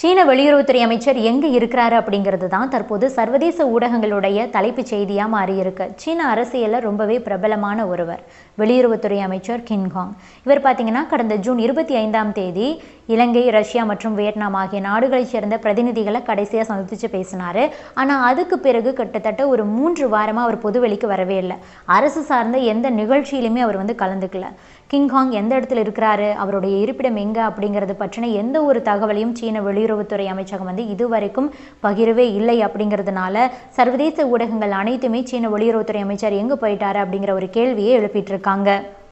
சீன வெளியுறவுத்துறை அமைச்சர் எங்கே இருக்கிறாரு அப்படிங்கிறது தான் தற்போது சர்வதேச ஊடகங்களுடைய தலைப்புச் செய்தியாக மாறியிருக்கு சீன அரசியலில் ரொம்பவே பிரபலமான ஒருவர் வெளியுறவுத்துறை அமைச்சர் கின்காங் இவர் பார்த்தீங்கன்னா கடந்த ஜூன் இருபத்தி ஐந்தாம் தேதி இலங்கை ரஷ்யா மற்றும் வியட்நாம் ஆகிய நாடுகளைச் சேர்ந்த பிரதிநிதிகளை கடைசியாக சந்தித்து பேசினார் ஆனால் அதுக்கு பிறகு கிட்டத்தட்ட ஒரு மூன்று வாரமாக அவர் பொதுவெளிக்கு வரவே இல்லை அரசு சார்ந்த எந்த நிகழ்ச்சியிலுமே அவர் வந்து கலந்துக்கல கிங்காங் எந்த இடத்துல இருக்கிறாரு அவருடைய இருப்பிடம் எங்கே அப்படிங்கிறது பற்றின எந்த ஒரு தகவலையும் சீன வெளியுறவுத்துறை அமைச்சகம் வந்து இதுவரைக்கும் பகிரவே இல்லை அப்படிங்கிறதுனால சர்வதேச ஊடகங்கள் அனைத்துமே சீன வெளியுறவுத்துறை அமைச்சர் எங்கே போயிட்டாரு அப்படிங்கிற ஒரு கேள்வியை எழுப்பிட்டு இருக்காங்க